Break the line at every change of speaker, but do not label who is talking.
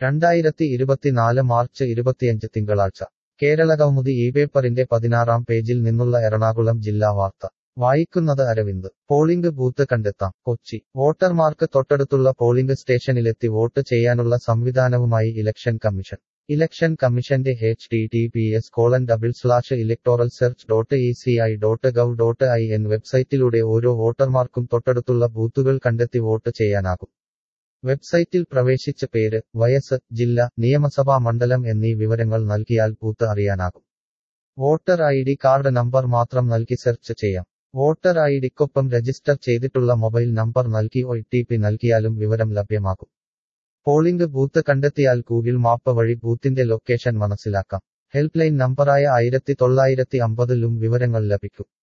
രണ്ടായിരത്തി ഇരുപത്തിനാല് മാർച്ച് ഇരുപത്തിയഞ്ച് തിങ്കളാഴ്ച കേരളകൗമുദി ഈ പേപ്പറിന്റെ പതിനാറാം പേജിൽ നിന്നുള്ള എറണാകുളം ജില്ലാ വാർത്ത വായിക്കുന്നത് അരവിന്ദ് പോളിംഗ് ബൂത്ത് കണ്ടെത്താം കൊച്ചി വോട്ടർമാർക്ക് തൊട്ടടുത്തുള്ള പോളിംഗ് സ്റ്റേഷനിലെത്തി വോട്ട് ചെയ്യാനുള്ള സംവിധാനവുമായി ഇലക്ഷൻ കമ്മീഷൻ ഇലക്ഷൻ കമ്മീഷന്റെ H T T P S colon double slash electoral search dot E C I dot gov dot I N വെബ്സൈറ്റിലൂടെ ഓരോ വോട്ടർമാർക്കും തൊട്ടടുത്തുള്ള ബൂത്തുകൾ കണ്ടെത്തി വോട്ട് ചെയ്യാനാകും വെബ്സൈറ്റിൽ പ്രവേശിച്ച പേര് വയസ്സ് ജില്ല നിയമസഭാ മണ്ഡലം എന്നീ വിവരങ്ങൾ നൽകിയാൽ ബൂത്ത് അറിയാനാകും voter I D card number മാത്രം നൽകി സെർച്ച് ചെയ്യാം വോട്ടർ ഐ ഡിക്കൊപ്പം രജിസ്റ്റർ ചെയ്തിട്ടുള്ള മൊബൈൽ നമ്പർ നൽകി ഒ ടി പി നൽകിയാലും വിവരം ലഭ്യമാകും പോളിംഗ് ബൂത്ത് കണ്ടെത്തിയാൽ ഗൂഗിൾ മാപ്പ് വഴി ബൂത്തിന്റെ ലൊക്കേഷൻ മനസ്സിലാക്കാം ഹെൽപ്പ് ലൈൻ നമ്പറായ ആയിരത്തി തൊള്ളായിരത്തി അമ്പതിലും വിവരങ്ങൾ ലഭിക്കും